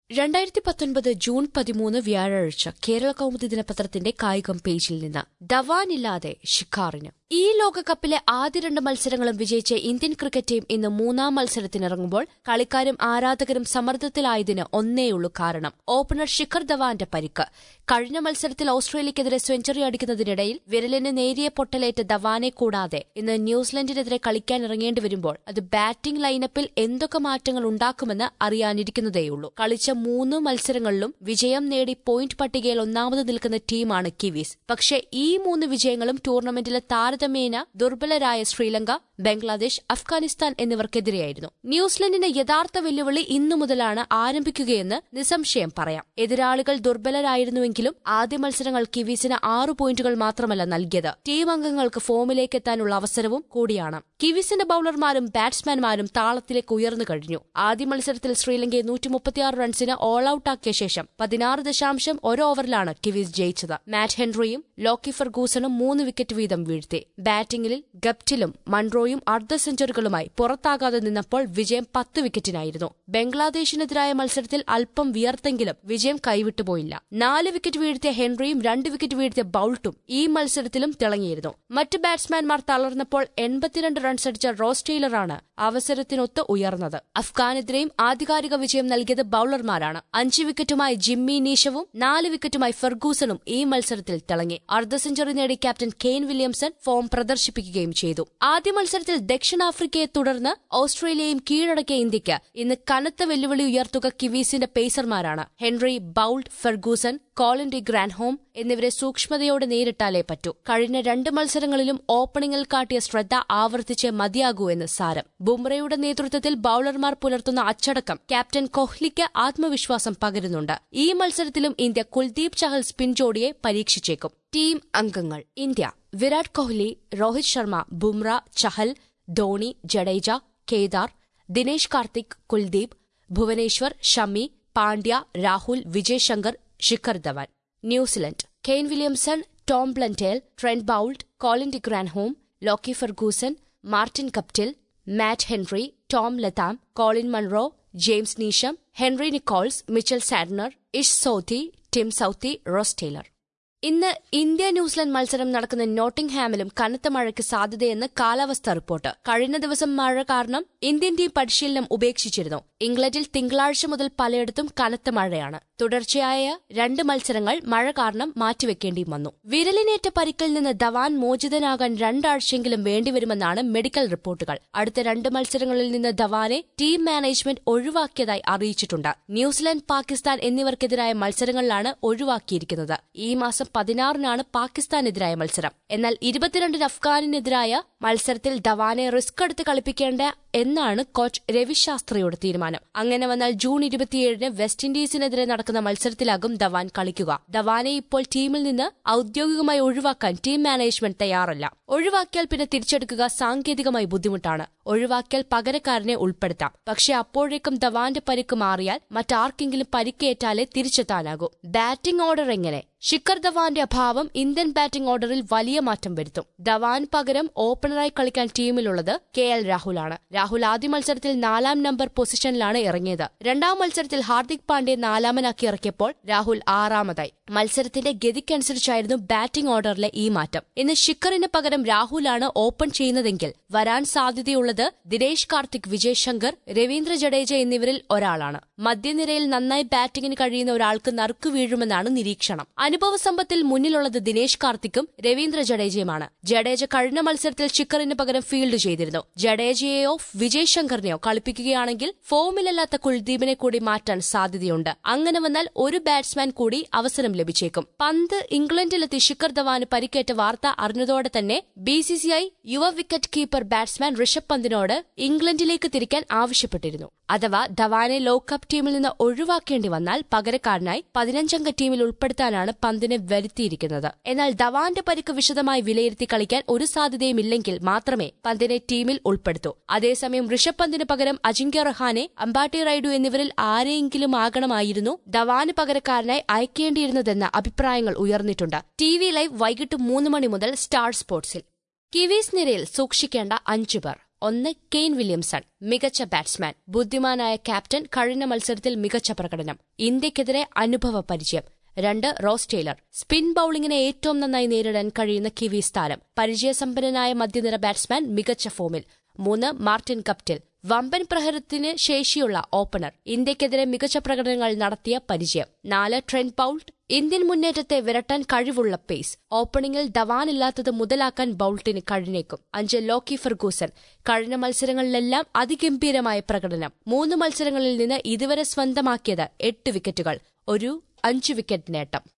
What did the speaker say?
രണ്ടായിരത്തി പത്തൊൻപത് ജൂൺ പതിമൂന്ന് വ്യാഴാഴ്ച കേരള കൗമുദി ദിനപത്രത്തിന്റെ കായികം പേജിൽ നിന്ന് ധവാനില്ലാതെ ഷിക്കാറിന് ഈ ലോകകപ്പിലെ ആദ്യ രണ്ട് മത്സരങ്ങളും വിജയിച്ച ഇന്ത്യൻ ക്രിക്കറ്റ് ടീം ഇന്ന് മൂന്നാം മത്സരത്തിനിറങ്ങുമ്പോൾ കളിക്കാരും ആരാധകരും സമ്മർദ്ദത്തിലായതിന് ഒന്നേയുള്ളൂ കാരണം ഓപ്പണർ ശിഖർ ധവാന്റെ പരിക്ക് കഴിഞ്ഞ മത്സരത്തിൽ ഓസ്ട്രേലിയക്കെതിരെ സെഞ്ചുറി അടിക്കുന്നതിനിടയിൽ വിരലിന് നേരിയ പൊട്ടലേറ്റ ധവാനെ കൂടാതെ ഇന്ന് ന്യൂസിലൻഡിനെതിരെ കളിക്കാൻ ഇറങ്ങേണ്ടി വരുമ്പോൾ അത് ബാറ്റിംഗ് ലൈനപ്പിൽ എന്തൊക്കെ മാറ്റങ്ങൾ ഉണ്ടാക്കുമെന്ന് അറിയാനിരിക്കുന്നതേയുള്ളൂ കളിച്ച മൂന്ന് മത്സരങ്ങളിലും വിജയം നേടി പോയിന്റ് പട്ടികയിൽ ഒന്നാമത് നിൽക്കുന്ന ടീമാണ് കിവീസ് പക്ഷേ ഈ മൂന്ന് വിജയങ്ങളും ടൂർണമെന്റിലെ താരതമ്യേന ദുർബലരായ ശ്രീലങ്ക ബംഗ്ലാദേശ് അഫ്ഗാനിസ്ഥാൻ എന്നിവർക്കെതിരെയായിരുന്നു ന്യൂസിലൻഡിന്റെ യഥാർത്ഥ വെല്ലുവിളി ഇന്നു മുതലാണ് ആരംഭിക്കുകയെന്ന് നിസ്സംശയം പറയാം എതിരാളികൾ ദുർബലരായിരുന്നുവെങ്കിലും ആദ്യ മത്സരങ്ങൾ കിവീസിന് ആറു പോയിന്റുകൾ മാത്രമല്ല നൽകിയത് ടീം അംഗങ്ങൾക്ക് ഫോമിലേക്ക് എത്താനുള്ള അവസരവും കൂടിയാണ് കിവീസിന്റെ ബൌളർമാരും ബാറ്റ്സ്മാൻമാരും താളത്തിലേക്ക് ഉയർന്നു കഴിഞ്ഞു ആദ്യ മത്സരത്തിൽ ശ്രീലങ്കയെ നൂറ്റി മുപ്പത്തിയാറ് റൺസിന് ഓൾ ഔട്ടാക്കിയ ശേഷം പതിനാറ് ദശാംശം ഒരു ഓവറിലാണ് കിവീസ് ജയിച്ചത് മാറ്റ് ഹെൻറിയും ലോക്കി ഫെർഗൂസണും മൂന്ന് വിക്കറ്റ് വീതം വീഴ്ത്തി ബാറ്റിംഗിൽ ഗപ്റ്റിലും മൺറോയും അർദ്ധ സെഞ്ചുറികളുമായി പുറത്താകാതെ നിന്നപ്പോൾ വിജയം പത്ത് വിക്കറ്റിനായിരുന്നു ബംഗ്ലാദേശിനെതിരായ മത്സരത്തിൽ അല്പം വിയർത്തെങ്കിലും വിജയം കൈവിട്ടുപോയില്ല നാല് വിക്കറ്റ് വീഴ്ത്തിയ ഹെൻറിയും രണ്ട് വിക്കറ്റ് വീഴ്ത്തിയ ബൌൾട്ടും ഈ മത്സരത്തിലും തിളങ്ങിയിരുന്നു മറ്റ് ബാറ്റ്സ്മാൻമാർ തളർന്നപ്പോൾ എൺപത്തിരണ്ട് റൺസ് അടിച്ച റോസ് ടെയ്ലറാണ് അവസരത്തിനൊത്ത് ഉയർന്നത് അഫ്ഗാനെതിരെയും ആധികാരിക വിജയം നൽകിയത് ബൌളർമാരാണ് അഞ്ച് വിക്കറ്റുമായി ജിമ്മി നീഷവും നാല് വിക്കറ്റുമായി ഫെർഗൂസണും ഈ മത്സരത്തിൽ തിളങ്ങി അർദ്ധ സെഞ്ചുറി നേടി ക്യാപ്റ്റൻ കെയ്ൻ വില്യംസൺ ഫോം പ്രദർശിപ്പിക്കുകയും ചെയ്തു ആദ്യ മത്സരത്തിൽ ദക്ഷിണാഫ്രിക്കയെ തുടർന്ന് ഓസ്ട്രേലിയയും കീഴടക്കിയ ഇന്ത്യയ്ക്ക് ഇന്ന് കനത്ത വെല്ലുവിളി ഉയർത്തുക കിവീസിന്റെ പേസർമാരാണ് Henry Boult Ferguson Colin de Grandhomme എന്നിവരെ സൂക്ഷ്മതയോടെ നേരിട്ടാലേ പറ്റൂ കഴിഞ്ഞ രണ്ട് മത്സരങ്ങളിലും ഓപ്പണിംഗിൽ കാട്ടിയ ശ്രദ്ധ ആവർത്തിച്ച് മതിയാകൂ എന്ന് സാരം ബുംറയുടെ നേതൃത്വത്തിൽ ബൌളർമാർ പുലർത്തുന്ന അച്ചടക്കം ക്യാപ്റ്റൻ കോഹ്ലിക്ക് ആത്മവിശ്വാസം പകരുന്നുണ്ട് ഈ മത്സരത്തിലും ഇന്ത്യ കുൽദീപ് ചഹൽ സ്പിൻ ജോഡിയെ പരീക്ഷിച്ചേക്കും ടീം അംഗങ്ങൾ India Virat Kohli Rohit Sharma Bumrah Chahal Dhoni Jadeja Kedar Dinesh Karthik Kuldeep Bhuvneshwar Shami Pandya Rahul Vijay Shankar Shikhar Dhawan New Zealand Kane Williamson Tom Blundell Trent Boult Colin de Grandhomme Lockie Ferguson Martin Guptill Matt Henry Tom Latham Colin Munro James Neesham Henry Nicholls Mitchell Santner Ish Sodhi Tim Southee Ross Taylor ഇന്ന് India New Zealand മത്സരം നടക്കുന്ന നോട്ടിംഗ്ഹാമിലും കനത്ത മഴയ്ക്ക് സാധ്യതയെന്ന് കാലാവസ്ഥാ report കഴിഞ്ഞ ദിവസം മഴ കാരണം ഇന്ത്യൻ ടീം പരിശീലനം ഉപേക്ഷിച്ചിരുന്നു ഇംഗ്ലണ്ടിൽ തിങ്കളാഴ്ച മുതൽ പലയിടത്തും കനത്ത മഴയാണ് തുടർച്ചയായ രണ്ട് മത്സരങ്ങൾ മഴ കാരണം മാറ്റിവെക്കേണ്ടിയും വന്നു വിരലിനേറ്റ പരിക്കിൽ നിന്ന് ധവാൻ മോചിതനാകാൻ രണ്ടാഴ്ചയെങ്കിലും വേണ്ടിവരുമെന്നാണ് മെഡിക്കൽ റിപ്പോർട്ടുകൾ അടുത്ത രണ്ട് മത്സരങ്ങളിൽ നിന്ന് ധവാനെ ടീം മാനേജ്മെന്റ് ഒഴിവാക്കിയതായി അറിയിച്ചിട്ടുണ്ട് ന്യൂസിലൻഡ് പാകിസ്ഥാൻ എന്നിവർക്കെതിരായ മത്സരങ്ങളിലാണ് ഒഴിവാക്കിയിരിക്കുന്നത് ഈ മാസം പതിനാറിനാണ് പാകിസ്ഥാനെതിരായ മത്സരം എന്നാൽ ഇരുപത്തിരണ്ടിന് അഫ്ഗാനിനെതിരായ മത്സരത്തിൽ ധവാനെ റിസ്ക് എടുത്ത് കളിപ്പിക്കേണ്ട എന്നാണ് കോച്ച് രവിശാസ്ത്രിയുടെ തീരുമാനം അങ്ങനെ വന്നാൽ ജൂൺ ഇരുപത്തിയേഴിന് വെസ്റ്റ് ഇൻഡീസിനെതിരെ നടക്കുന്ന മത്സരത്തിലാകും ധവാൻ കളിക്കുക ധവാനെ ഇപ്പോൾ ടീമിൽ നിന്ന് ഔദ്യോഗികമായി ഒഴിവാക്കാൻ ടീം മാനേജ്മെന്റ് തയ്യാറല്ല ഒഴിവാക്കിയാൽ പിന്നെ തിരിച്ചെടുക്കുക സാങ്കേതികമായി ബുദ്ധിമുട്ടാണ് ഒഴിവാക്കിയാൽ പകരക്കാരനെ ഉൾപ്പെടുത്താം പക്ഷെ അപ്പോഴേക്കും ധവാന്റെ പരിക്ക് മാറിയാൽ മറ്റാർക്കെങ്കിലും പരിക്കേറ്റാലേ തിരിച്ചെത്താനാകൂ ബാറ്റിംഗ് ഓർഡർ എങ്ങനെ ശിഖർ ധവാന്റെ അഭാവം ഇന്ത്യൻ ബാറ്റിംഗ് ഓർഡറിൽ വലിയ മാറ്റം വരുത്തും ധവാൻ പകരം ഓപ്പണറായി കളിക്കാൻ ടീമിലുള്ളത് കെ എൽ രാഹുലാണ് രാഹുൽ ആദ്യ മത്സരത്തിൽ നാലാം നമ്പർ പൊസിഷനിലാണ് ഇറങ്ങിയത് രണ്ടാം മത്സരത്തിൽ ഹാർദിക് പാണ്ഡ്യെ നാലാമനാക്കി ഇറക്കിയപ്പോൾ രാഹുൽ ആറാമതായി മത്സരത്തിന്റെ ഗതിക്കനുസരിച്ചായിരുന്നു ബാറ്റിംഗ് ഓർഡറിലെ ഈ മാറ്റം ഇന്ന് ശിഖറിന് പകരം രാഹുലാണ് ഓപ്പൺ ചെയ്യുന്നതെങ്കിൽ വരാൻ സാധ്യതയുള്ളത് ദിനേശ് കാർത്തിക് വിജയ് ശങ്കർ രവീന്ദ്ര ജഡേജ എന്നിവരിൽ ഒരാളാണ് മധ്യനിരയിൽ നന്നായി ബാറ്റിംഗിന് കഴിയുന്ന ഒരാൾക്ക് നറുക്കു വീഴുമെന്നാണ് നിരീക്ഷണം അനുഭവ സമ്പത്തിൽ മുന്നിലുള്ളത് ദിനേശ് കാർത്തിക്കും രവീന്ദ്ര ജഡേജയുമാണ് ജഡേജ കഴിഞ്ഞ മത്സരത്തിൽ ശിഖറിന് പകരം ഫീൽഡ് ചെയ്തിരുന്നു ജഡേജയെയോ വിജയ് ശങ്കറിനെയോ കളിപ്പിക്കുകയാണെങ്കിൽ ഫോമിലല്ലാത്ത കുൽദീപിനെ കൂടി മാറ്റാൻ സാധ്യതയുണ്ട് അങ്ങനെ വന്നാൽ ഒരു ബാറ്റ്സ്മാൻ കൂടി അവസരം ലഭിച്ചേക്കും പന്ത് ഇംഗ്ലണ്ടിലെത്തി ശിഖർ ധവാന് പരിക്കേറ്റ വാർത്ത അറിഞ്ഞതോടെ തന്നെ ബിസിസിഐ യുവ വിക്കറ്റ് കീപ്പർ ബാറ്റ്സ്മാൻ ഋഷഭ് പന്തിനോട് ഇംഗ്ലണ്ടിലേക്ക് തിരിക്കാൻ ആവശ്യപ്പെട്ടിരുന്നു അഥവാ ധവാനെ ലോകകപ്പ് ടീമിൽ നിന്ന് ഒഴിവാക്കേണ്ടി വന്നാൽ പകരക്കാരനായി പതിനഞ്ചംഗ ടീമിൽ ഉൾപ്പെടുത്താനാണ് പന്തിനെ വരുത്തിയിരിക്കുന്നത് എന്നാൽ ധവാന്റെ പരിക്ക് വിശദമായി വിലയിരുത്തി കളിക്കാൻ ഒരു സാധ്യതയുമില്ലെങ്കിൽ മാത്രമേ പന്തിനെ ടീമിൽ ഉൾപ്പെടുത്തൂ അതേസമയം ഋഷഭ് പന്തിന് പകരം അജിങ്ക്യ റഹാനെ അമ്പാട്ടി റൈഡു എന്നിവരിൽ ആരെയെങ്കിലും ആകണമായിരുന്നു ധവാന് പകരക്കാരനായി അയക്കേണ്ടിയിരുന്നതെന്ന അഭിപ്രായങ്ങൾ ഉയർന്നിട്ടുണ്ട് ടി വി ലൈവ് വൈകിട്ട് മൂന്ന് മണി മുതൽ സ്റ്റാർ സ്പോർട്സിൽ കിവീസ് നിരയിൽ സൂക്ഷിക്കേണ്ട അഞ്ചു പേർ ഒന്ന് കെയ്ൻ വില്യംസൺ മികച്ച ബാറ്റ്സ്മാൻ ബുദ്ധിമാനായ ക്യാപ്റ്റൻ കഴിഞ്ഞ മത്സരത്തിൽ മികച്ച പ്രകടനം ഇന്ത്യക്കെതിരെ അനുഭവ പരിചയം രണ്ട് റോസ് ടെയ്ലർ സ്പിൻ ബൌളിംഗിനെ ഏറ്റവും നന്നായി നേരിടാൻ കഴിയുന്ന കിവീസ് താരം പരിചയസമ്പന്നനായ മധ്യനിര ബാറ്റ്സ്മാൻ മികച്ച ഫോമിൽ മൂന്ന് മാർട്ടിൻ കപ്റ്റിൽ വമ്പൻ പ്രഹരത്തിന് ശേഷിയുള്ള ഓപ്പണർ ഇന്ത്യക്കെതിരെ മികച്ച പ്രകടനങ്ങൾ നടത്തിയ പരിചയം നാല് ട്രെൻഡ് പൌൾട്ട് ഇന്ത്യൻ മുന്നേറ്റത്തെ വിരട്ടാൻ കഴിവുള്ള പേസ് ഓപ്പണിംഗിൽ ധവാനില്ലാത്തത് മുതലാക്കാൻ ബൌൾട്ടിന് കഴിഞ്ഞേക്കും അഞ്ച് ലോക്കി ഫെർഗൂസൻ കഴിഞ്ഞ മത്സരങ്ങളിലെല്ലാം അതിഗംഭീരമായ പ്രകടനം മൂന്ന് മത്സരങ്ങളിൽ നിന്ന് ഇതുവരെ സ്വന്തമാക്കിയത് എട്ട് വിക്കറ്റുകൾ ഒരു അഞ്ച് വിക്കറ്റ് നേട്ടം